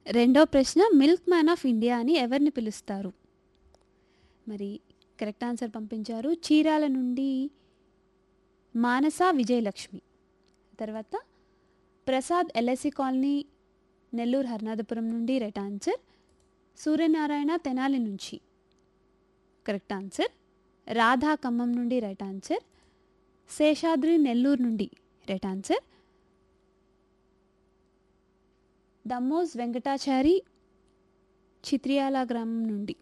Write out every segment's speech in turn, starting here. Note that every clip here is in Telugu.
రెండో ప్రశ్న మిల్క్ మ్యాన్ ఆఫ్ ఇండియా అని ఎవరిని పిలుస్తారు మరి కరెక్ట్ ఆన్సర్ పంపించారు చీరాల నుండి మానస విజయలక్ష్మి తర్వాత ప్రసాద్ ఎల్ఐసి కాలనీ నెల్లూరు హర్నాథపురం నుండి రైట్ ఆన్సర్ సూర్యనారాయణ తెనాలి నుంచి కరెక్ట్ ఆన్సర్ రాధా ఖమ్మం నుండి రైట్ ఆన్సర్ శేషాద్రి నెల్లూరు నుండి రైట్ ఆన్సర్ దమ్మోజ్ వెంకటాచారి చిత్రియాల గ్రామం నుండి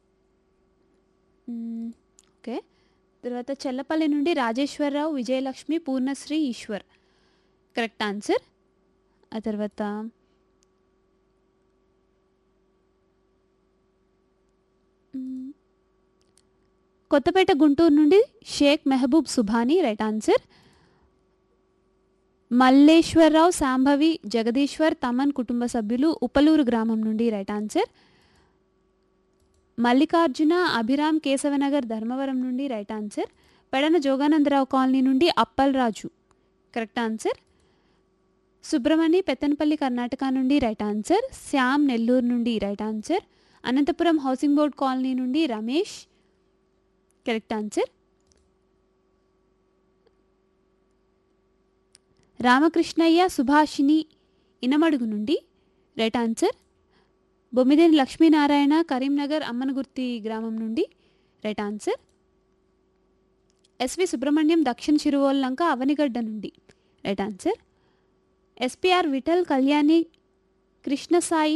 మ్మ్, ఓకే తర్వాత చెల్లపల్లి నుండి రాజేశ్వరరావు విజయలక్ష్మి పూర్ణశ్రీ ఈశ్వర్ కరెక్ట్ ఆన్సర్ ఆ తర్వాత మ్మ్, కొత్తపేట గుంటూరు నుండి షేక్ మెహబూబ్ సుభాని రైట్ ఆన్సర్ మల్లేశ్వరరావు శాంభవి జగదీశ్వర్ తమన్ కుటుంబ సభ్యులు ఉపలూరు గ్రామం నుండి రైట్ ఆన్సర్ మల్లికార్జున అభిరామ్ కేశవనగర్ ధర్మవరం నుండి right answer Pedana Jogananda Rao colony నుండి అప్పల్ రాజు కరెక్ట్ ఆన్సర్ సుబ్రమణి పెత్తనపల్లి కర్ణాటక నుండి రైట్ ఆన్సర్ శ్యామ్ నెల్లూరు నుండి right answer Anantapuram housing board colony నుండి రమేష్ కరెక్ట్ ఆన్సర్ రామకృష్ణయ్య సుభాషిణి ఇనమడుగు నుండి రైట్ ఆన్సర్ బొమ్మిదేని లక్ష్మీనారాయణ కరీంనగర్ అమ్మనగుర్తి గ్రామం నుండి రైట్ ఆన్సర్ ఎస్వి సుబ్రహ్మణ్యం దక్షిణ చిరువోల్లంక అవనిగడ్డ నుండి right answer SPR Vitthal Kalyani Krishnasai